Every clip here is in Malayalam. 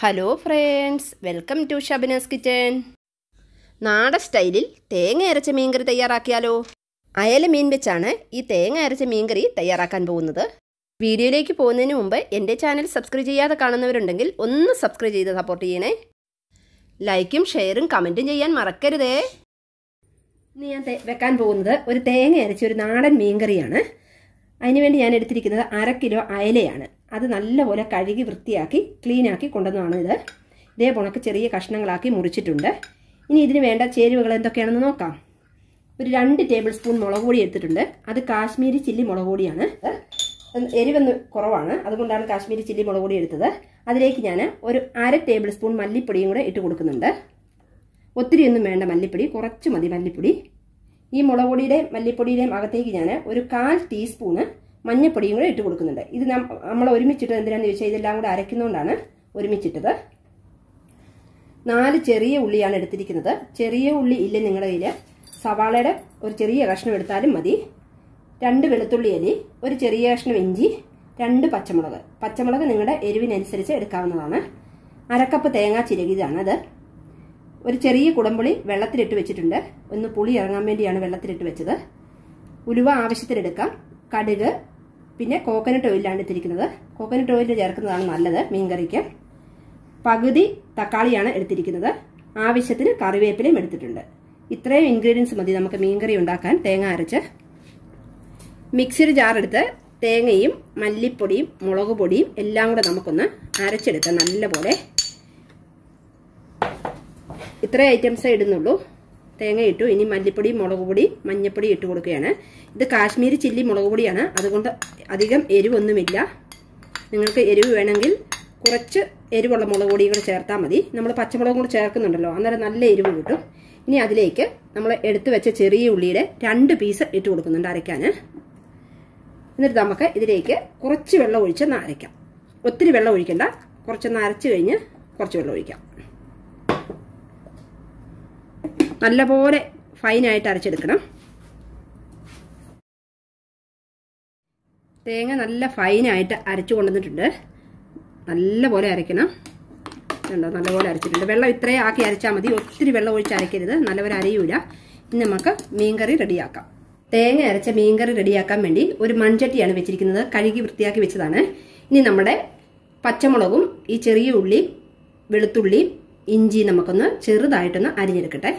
hello friends welcome to Shabana's kitchen നാടൻ സ്റ്റൈലിൽ തേങ്ങ അരച്ച മീൻകറി തയ്യാറാക്കിയാലോ അയല മീൻ വെച്ചാണ് ഈ തേങ്ങ അരച്ച മീൻകറി തയ്യാറാക്കാൻ പോകുന്നത് വീഡിയോയിലേക്ക് പോകുന്നതിന് മുമ്പ് എൻ്റെ ചാനൽ സബ്സ്ക്രൈബ് ചെയ്യാതെ കാണുന്നവരുണ്ടെങ്കിൽ ഒന്ന് സബ്സ്ക്രൈബ് ചെയ്ത് സപ്പോർട്ട് ചെയ്യണേ ലൈക്കും ഷെയറും കമൻറ്റും ചെയ്യാൻ മറക്കരുതേ ഇന്ന് ഞാൻ തേ- വെക്കാൻ പോകുന്നത് ഒരു തേങ്ങ അരച്ച ഒരു നാടൻ മീൻകറിയാണ് അതിനുവേണ്ടി ഞാൻ എടുത്തിരിക്കുന്നത് അര കിലോ അയലയാണ് അത് നല്ലപോലെ കഴുകി വൃത്തിയാക്കി ക്ലീനാക്കി കൊണ്ടുവന്നതാണ് ഇത് ഇതേ പോണക്ക് ചെറിയ കഷ്ണങ്ങളാക്കി മുറിച്ചിട്ടുണ്ട് ഇനി ഇതിന് വേണ്ട ചേരുവകൾ എന്തൊക്കെയാണെന്ന് നോക്കാം ഒരു രണ്ട് ടേബിൾ സ്പൂൺ മുളക് പൊടി എടുത്തിട്ടുണ്ട് അത് കാശ്മീരി ചില്ലി മുളക് പൊടിയാണ് എരിവൊന്ന് കുറവാണ് അതുകൊണ്ടാണ് കാശ്മീരി ചില്ലി മുളക് പൊടി എടുത്തത് അതിലേക്ക് ഞാൻ ഒരു അര ടേബിൾ സ്പൂൺ മല്ലിപ്പൊടിയും കൂടെ ഇട്ട് കൊടുക്കുന്നുണ്ട് ഒത്തിരി ഒന്നും വേണ്ട മല്ലിപ്പൊടി കുറച്ച് മതി മല്ലിപ്പൊടി ഈ മുളക് പൊടിയുടെയും മല്ലിപ്പൊടിയുടെയും അകത്തേക്ക് ഞാൻ ഒരു കാൽ ടീസ്പൂണ് മഞ്ഞപ്പൊടിയും കൂടെ ഇട്ട് കൊടുക്കുന്നുണ്ട് ഇത് നമ്മൾ ഒരുമിച്ചിട്ടത് എന്തിനാന്ന് ചോദിച്ചാൽ ഇതെല്ലാം കൂടെ അരയ്ക്കുന്നതുകൊണ്ടാണ് ഒരുമിച്ചിട്ടത് നാല് ചെറിയ ഉള്ളിയാണ് എടുത്തിരിക്കുന്നത് ചെറിയ ഉള്ളി ഇല്ല നിങ്ങളുടെ കയ്യിൽ സവാളയുടെ ഒരു ചെറിയ കഷ്ണം എടുത്താലും മതി രണ്ട് വെളുത്തുള്ളി അരി ഒരു ചെറിയ കഷ്ണം ഇഞ്ചി രണ്ട് പച്ചമുളക് പച്ചമുളക് നിങ്ങളുടെ എരിവിനനുസരിച്ച് എടുക്കാവുന്നതാണ് അരക്കപ്പ് തേങ്ങ ചിരകിയതാണ് അത് ഒരു ചെറിയ കുടംപുളി വെള്ളത്തിലിട്ട് വെച്ചിട്ടുണ്ട് ഒന്ന് പുളി ഇറങ്ങാൻ വേണ്ടിയാണ് വെള്ളത്തിലിട്ട് വെച്ചത് ഉലുവ ആവശ്യത്തിനെടുക്കാം കടുക് പിന്നെ കോക്കനട്ട് ഓയിലാണ് എടുത്തിരിക്കുന്നത് കോക്കനട്ട് ഓയിൽ ചേർക്കുന്നതാണ് നല്ലത് മീൻകറിക്ക് പകുതി തക്കാളിയാണ് എടുത്തിരിക്കുന്നത് ആവശ്യത്തിന് കറിവേപ്പിലയും എടുത്തിട്ടുണ്ട് ഇത്രയും ഇൻഗ്രീഡിയൻസ് മതി നമുക്ക് മീൻകറി ഉണ്ടാക്കാൻ തേങ്ങ അരച്ച് മിക്സിയുടെ ജാറെടുത്ത് തേങ്ങയും മല്ലിപ്പൊടിയും മുളക് പൊടിയും എല്ലാം കൂടെ നമുക്കൊന്ന് അരച്ചെടുക്കാം നല്ലപോലെ ഇത്ര ഐറ്റംസേ ഇടുന്നുള്ളൂ തേങ്ങ ഇട്ടു ഇനി മല്ലിപ്പൊടി മുളക് പൊടി മഞ്ഞപ്പൊടി ഇട്ട് കൊടുക്കുകയാണ് ഇത് കാശ്മീരി ചില്ലി മുളക് പൊടിയാണ് അതുകൊണ്ട് അധികം എരിവൊന്നുമില്ല നിങ്ങൾക്ക് എരിവ് വേണമെങ്കിൽ കുറച്ച് എരിവുള്ള മുളക് പൊടി കൂടെ ചേർത്താൽ മതി നമ്മൾ പച്ചമുളകും കൂടെ ചേർക്കുന്നുണ്ടല്ലോ അന്നേരം നല്ല എരിവ് കിട്ടും ഇനി അതിലേക്ക് നമ്മൾ എടുത്തു വെച്ച ചെറിയ ഉള്ളിയുടെ രണ്ട് പീസ് ഇട്ട് കൊടുക്കുന്നുണ്ട് അരയ്ക്കാൻ എന്നിട്ട് നമുക്ക് ഇതിലേക്ക് കുറച്ച് വെള്ളം ഒഴിച്ച് അരയ്ക്കാം ഒത്തിരി വെള്ളം ഒഴിക്കണ്ട കുറച്ചൊന്ന് അരച്ച് കഴിഞ്ഞ് കുറച്ച് വെള്ളം ഒഴിക്കാം നല്ലപോലെ ഫൈനായിട്ട് അരച്ചെടുക്കണം തേങ്ങ നല്ല ഫൈനായിട്ട് അരച്ചു കൊണ്ടുവന്നിട്ടുണ്ട് നല്ലപോലെ അരയ്ക്കണം ഉണ്ടോ നല്ലപോലെ അരച്ചിട്ടുണ്ട് വെള്ളം ഇത്രയും ആക്കി അരച്ചാൽ മതി ഒത്തിരി വെള്ളം ഒഴിച്ച് അരയ്ക്കരുത് നല്ലപോലെ അരയൂല ഇനി നമുക്ക് മീൻകറി റെഡിയാക്കാം തേങ്ങ അരച്ച മീൻകറി റെഡിയാക്കാൻ വേണ്ടി ഒരു മൺചട്ടിയാണ് വെച്ചിരിക്കുന്നത് കഴുകി വൃത്തിയാക്കി വെച്ചതാണ് ഇനി നമ്മുടെ പച്ചമുളകും ഈ ചെറിയ ഉള്ളിയും വെളുത്തുള്ളിയും ഇഞ്ചി നമുക്കൊന്ന് ചെറുതായിട്ടൊന്ന് അരിഞ്ഞെടുക്കട്ടെ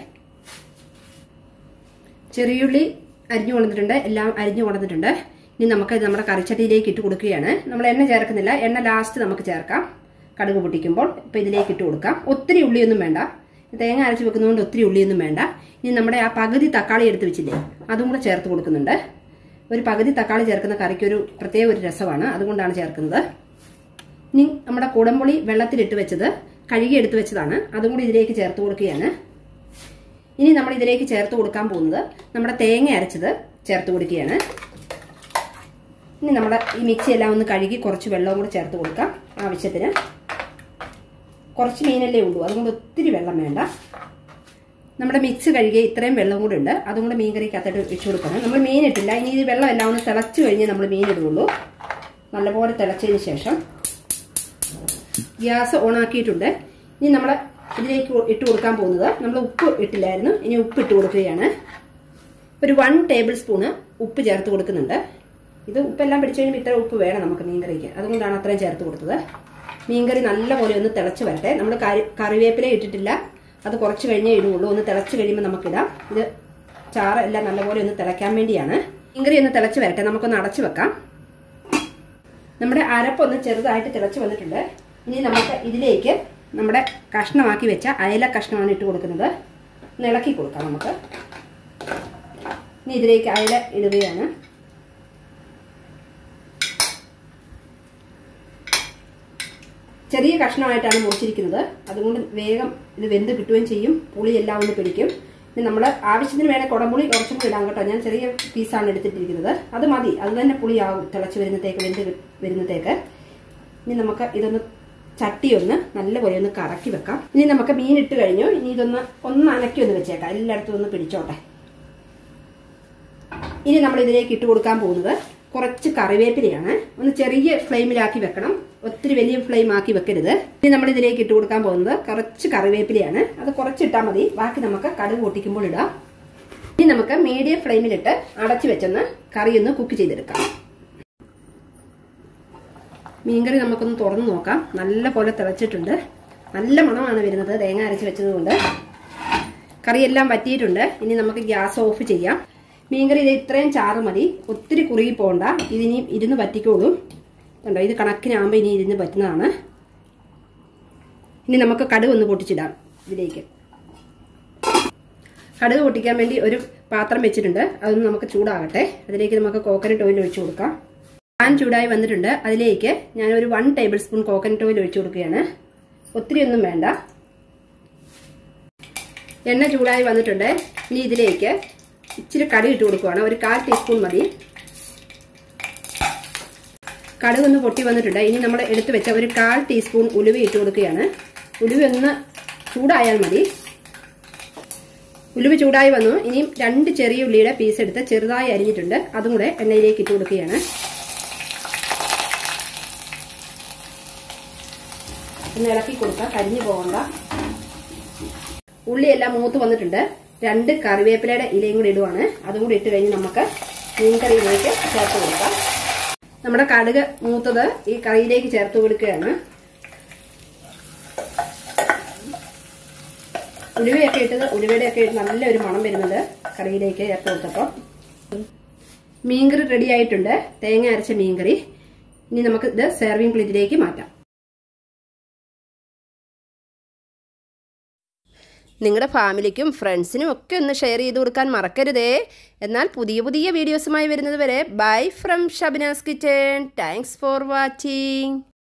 ചെറിയുള്ളി അരിഞ്ഞു കൊണ്ടിട്ടുണ്ട് എല്ലാം അരിഞ്ഞു കൊണ്ടിട്ടുണ്ട് ഇനി നമുക്ക് ഇത് നമ്മുടെ കറിച്ചട്ടിയിലേക്ക് ഇട്ട് കൊടുക്കുകയാണ് നമ്മൾ എണ്ണ ചേർക്കുന്നില്ല എണ്ണ ലാസ്റ്റ് നമുക്ക് ചേർക്കാം കടുക് പൊട്ടിക്കുമ്പോൾ ഇപ്പം ഇതിലേക്ക് ഇട്ട് കൊടുക്കാം ഒത്തിരി ഉള്ളിയൊന്നും വേണ്ട തേങ്ങ അരച്ച് വെക്കുന്നതുകൊണ്ട് ഒത്തിരി ഉള്ളിയൊന്നും വേണ്ട ഇനി നമ്മുടെ ആ പകുതി തക്കാളി എടുത്ത് വെച്ചില്ലേ അതും കൂടെ ചേർത്ത് കൊടുക്കുന്നുണ്ട് ഒരു പകുതി തക്കാളി ചേർക്കുന്ന കറിക്ക് ഒരു പ്രത്യേക ഒരു രസമാണ് അതുകൊണ്ടാണ് ചേർക്കുന്നത് ഇനി നമ്മുടെ കുടംപുളി വെള്ളത്തിലിട്ട് വെച്ചത് കഴുകി എടുത്ത് വെച്ചതാണ് അതും കൂടി ഇതിലേക്ക് ചേർത്ത് കൊടുക്കുകയാണ് ഇനി നമ്മൾ ഇതിലേക്ക് ചേർത്ത് കൊടുക്കാൻ പോകുന്നത് നമ്മുടെ തേങ്ങ അരച്ചത് ചേർത്ത് കൊടുക്കുകയാണ് ഇനി നമ്മുടെ ഈ മിക്സി എല്ലാം ഒന്ന് കഴുകി കുറച്ച് വെള്ളവും കൂടെ ചേർത്ത് കൊടുക്കാം ആവശ്യത്തിന് കുറച്ച് മീനല്ലേ ഉള്ളൂ അതുകൊണ്ട് ഒത്തിരി വെള്ളം വേണ്ട നമ്മുടെ മിക്സ് കഴുകിയ ഇത്രയും വെള്ളം കൂടെ ഉണ്ട് അതും കൂടെ മീൻ കറിക്കകത്തോട്ട് ഇട്ട് കൊടുക്കണം നമ്മൾ മീൻ ഇട്ടില്ല ഇനി ഇത് വെള്ളം എല്ലാം ഒന്ന് തിളച്ച് കഴിഞ്ഞ് നമ്മൾ മീൻ ഇടുള്ളൂ നല്ലപോലെ തിളച്ചതിന് ശേഷം ഗ്യാസ് ഓൺ ആക്കിയിട്ടുണ്ട് ഇനി നമ്മൾ ഇതിലേക്ക് ഇട്ട് കൊടുക്കാൻ പോകുന്നത് നമ്മൾ ഉപ്പ് ഇട്ടില്ലായിരുന്നു ഇനി ഉപ്പ് ഇട്ട് കൊടുക്കുകയാണ് ഒരു വൺ ടേബിൾ സ്പൂണ് ഉപ്പ് ചേർത്ത് കൊടുക്കുന്നുണ്ട് ഇത് ഉപ്പെല്ലാം പിടിച്ചു കഴിയുമ്പോൾ ഇത്ര ഉപ്പ് വേണം നമുക്ക് മീൻകറിക്ക് അതുകൊണ്ടാണ് അത്രയും ചേർത്ത് കൊടുത്തത് മീൻകറി നല്ലപോലെ ഒന്ന് തിളച്ച് വരട്ടെ നമ്മൾ കറി കറിവേപ്പില ഇട്ടിട്ടില്ല അത് കുറച്ച് കഴിഞ്ഞേ ഇടുള്ളൂ ഒന്ന് തിളച്ച് കഴിയുമ്പോൾ നമുക്കിടാം ഇത് ചാറ് എല്ലാം നല്ലപോലെ ഒന്ന് തിളയ്ക്കാൻ വേണ്ടിയാണ് മീൻകറി ഒന്ന് തിളച്ച് വരട്ടെ നമുക്കൊന്ന് അടച്ചു വെക്കാം നമ്മുടെ അരപ്പൊന്ന് ചെറുതായിട്ട് തിളച്ച് വന്നിട്ടുണ്ട് ഇനി നമുക്ക് ഇതിലേക്ക് നമ്മുടെ കഷ്ണമാക്കി വെച്ച അയല കഷ്ണമാണ് ഇട്ട് കൊടുക്കുന്നത് ഒന്ന് ഇളക്കി കൊടുക്കാം നമുക്ക് ഇനി ഇതിലേക്ക് അയല ഇടുകയാണ് ചെറിയ കഷ്ണമായിട്ടാണ് മുറിച്ചിരിക്കുന്നത് അതുകൊണ്ട് വേഗം ഇത് വെന്ത് കിട്ടുകയും ചെയ്യും പുളി എല്ലാം ഒന്ന് പിടിക്കും ഇനി നമ്മൾ ആവശ്യത്തിന് വേണേൽ കുടംപുളി കുറച്ചും കൂടി ഇടാം കേട്ടോ ഞാൻ ചെറിയ പീസാണ് എടുത്തിട്ടിരിക്കുന്നത് അത് മതി അത് തന്നെ പുളിയാവും തിളച്ച് വരുന്നത്തേക്ക് വെന്ത് വരുന്നത്തേക്ക് ഇനി നമുക്ക് ഇതൊന്ന് ചട്ടി ഒന്ന് നല്ലപോലെ ഒന്ന് കറക്കി വെക്കാം ഇനി നമുക്ക് മീൻ ഇട്ട് കഴിഞ്ഞു ഇനി ഇതൊന്ന് ഒന്ന് അനക്കി ഒന്ന് വെച്ചേക്കാം എല്ലായിടത്തും ഒന്ന് പിടിച്ചോട്ടെ ഇനി നമ്മൾ ഇതിലേക്ക് ഇട്ട് കൊടുക്കാൻ പോകുന്നത് കുറച്ച് കറിവേപ്പിലയാണ് ഒന്ന് ചെറിയ ഫ്ലെയിമിലാക്കി വെക്കണം ഒത്തിരി വലിയ ഫ്ലെയിം ആക്കി വെക്കരുത് ഇനി നമ്മൾ ഇതിലേക്ക് ഇട്ട് കൊടുക്കാൻ പോകുന്നത് കുറച്ച് കറിവേപ്പിലയാണ് അത് കുറച്ചിട്ടാൽ മതി ബാക്കി നമുക്ക് കടുക് പൊട്ടിക്കുമ്പോൾ ഇടാം ഇനി നമുക്ക് മീഡിയം ഫ്ലെയിമിലിട്ട് അടച്ചു വെച്ചൊന്ന് കറി ഒന്ന് കുക്ക് ചെയ്തെടുക്കാം മീൻകറി നമുക്കൊന്ന് തുറന്നു നോക്കാം നല്ല പോലെ തിളച്ചിട്ടുണ്ട് നല്ല മണമാണ് വരുന്നത് തേങ്ങ അരച്ച് വെച്ചതുകൊണ്ട് കറിയെല്ലാം വറ്റിയിട്ടുണ്ട് ഇനി നമുക്ക് ഗ്യാസ് ഓഫ് ചെയ്യാം മീൻകറി ഇത് ഇത്രയും ചാറ് മതി ഒത്തിരി കുറുകി പോകണ്ട ഇതിനി ഇരുന്ന് പറ്റിക്കോളൂ കണ്ടോ ഇത് കണക്കിനാകുമ്പോൾ ഇനി ഇരുന്ന് പറ്റുന്നതാണ് ഇനി നമുക്ക് കടുക് ഒന്ന് പൊട്ടിച്ചിടാം ഇതിലേക്ക് കടുക് പൊട്ടിക്കാൻ വേണ്ടി ഒരു പാത്രം വെച്ചിട്ടുണ്ട് അതൊന്ന് നമുക്ക് ചൂടാകട്ടെ അതിലേക്ക് നമുക്ക് കോക്കനട്ട് ഓയിൽ ഒഴിച്ചു കൊടുക്കാം പാൻ ചൂടായി വന്നിട്ടുണ്ട് അതിലേക്ക് ഞാൻ ഒരു one tablespoon coconut oil ഒഴിച്ചു കൊടുക്കുകയാണ് ഒത്തിരി ഒന്നും വേണ്ട എണ്ണ ചൂടായി വന്നിട്ടുണ്ട് ഇനി ഇതിലേക്ക് ഇച്ചിരി കടുക് ഇട്ട് കൊടുക്കുകയാണ് ഒരു കാൽ ടീസ്പൂൺ മതി കടുക് ഒന്ന് പൊട്ടി വന്നിട്ടുണ്ട് ഇനി നമ്മൾ എടുത്തു വെച്ച ഒരു കാൽ ടീസ്പൂൺ ഉലുവ ഇട്ട് കൊടുക്കുകയാണ് ഉലുവ ഒന്ന് ചൂടായാൽ മതി ഉലുവ ചൂടായി വന്നു ഇനി രണ്ട് ചെറിയ ഉള്ളിയുടെ പീസ് എടുത്ത് ചെറുതായി അരിഞ്ഞിട്ടുണ്ട് അതും കൂടെ എണ്ണയിലേക്ക് ഇട്ട് കൊടുക്കുകയാണ് ഒന്ന് ഇളക്കി കൊടുക്കാം കരിഞ്ഞു പോകണ്ട ഉള്ളിയെല്ലാം മൂത്ത് വന്നിട്ടുണ്ട് രണ്ട് കറിവേപ്പിലയുടെ ഇലയും കൂടി ഇടുവാണ് അതും കൂടി ഇട്ട് കഴിഞ്ഞ് നമുക്ക് മീൻകറിയിലേക്ക് ചേർത്ത് കൊടുക്കാം നമ്മുടെ കടുക് മൂത്തത് ഈ കറിയിലേക്ക് ചേർത്ത് കൊടുക്കുകയാണ് ഉലുവയൊക്കെ ഇട്ടത് ഉലുവയുടെ ഒക്കെ ഇട്ട് നല്ലൊരു മണം വരുന്നുണ്ട് കറിയിലേക്ക് ചേർത്ത് കൊടുത്തപ്പോൾ മീൻകറി റെഡി ആയിട്ടുണ്ട് തേങ്ങ അരച്ച മീൻകറി ഇനി നമുക്ക് ഇത് സെർവിങ് പ്ലേറ്റിലേക്ക് മാറ്റാം നിങ്ങളുടെ ഫാമിലിക്കും ഫ്രണ്ട്സിനും ഒക്കെ ഒന്ന് ഷെയർ ചെയ്ത് കൊടുക്കാൻ മറക്കരുതേ എന്നാൽ പുതിയ പുതിയ വീഡിയോസുമായി വരുന്നത് വരെ bye from Shabina's kitchen thanks for watching